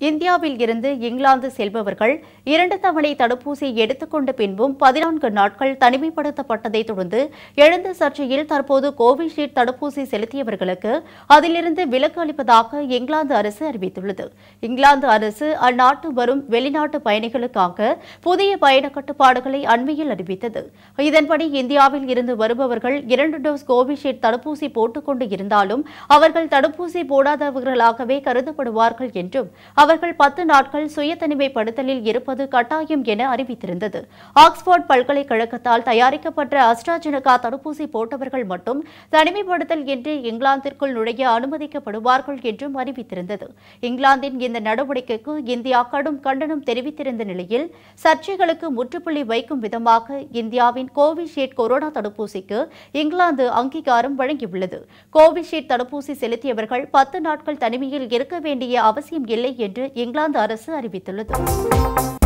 இந்தியாவில் இருந்து இங்கிலாந்து செல்பவர்கள் இரண்டு தவணை தடுப்பூசி எடுத்துக்கொண்ட பின்பும் பதினான்கு நாட்கள் தனிமைப்படுத்தப்பட்டதைத் தொடர்ந்து எழுந்த சர்ச்சையில் தற்போது கோவிஷீல்டு தடுப்பூசி செலுத்தியவர்களுக்கு அதிலிருந்து விலக்கு அளிப்பதாக இங்கிலாந்து அரசு அறிவித்துள்ளது இங்கிலாந்து அரசு அந்நாட்டு வரும் வெளிநாட்டு பயணிகளுக்காக புதிய பயண கட்டுப்பாடுகளை அண்மையில் அறிவித்தது இதன்படி இந்தியாவில் இருந்து வருபவர்கள் இரண்டு டோஸ் கோவிஷீல்டு தடுப்பூசி போட்டுக்கொண்டு இருந்தாலும் அவர்கள் தடுப்பூசி போடாதவர்களாகவே கருதப்படுவார்கள் என்றும் அவர்கள் பத்து நாட்கள் சுய தனிமைப்படுத்தலில் இருப்பது கட்டாயம் என அறிவித்திருந்தது ஆக்ஸ்போர்ட் பல்கலைக்கழகத்தால் தயாரிக்கப்பட்ட அஸ்ட்ராஜெனகா தடுப்பூசி போட்டவர்கள் மட்டும் தனிமைப்படுத்தல் என்று இங்கிலாந்திற்குள் நுழைய அனுமதிக்கப்படுவார்கள் என்றும் அறிவித்திருந்தது இங்கிலாந்தின் இந்த நடவடிக்கைக்கு இந்தியா கடும் கண்டனம் தெரிவித்திருந்த நிலையில் சர்ச்சைகளுக்கு முற்றுப்புள்ளி வைக்கும் விதமாக இந்தியாவின் கோவிஷீல்டு கொரோனா தடுப்பூசிக்கு இங்கிலாந்து அங்கீகாரம் வழங்கியுள்ளது கோவிஷீல்டு தடுப்பூசி செலுத்தியவர்கள் பத்து நாட்கள் தனிமையில் இருக்க வேண்டிய அவசியம் இல்லை என்று இங்கிலாந்து அரசு அறிவித்துள்ளது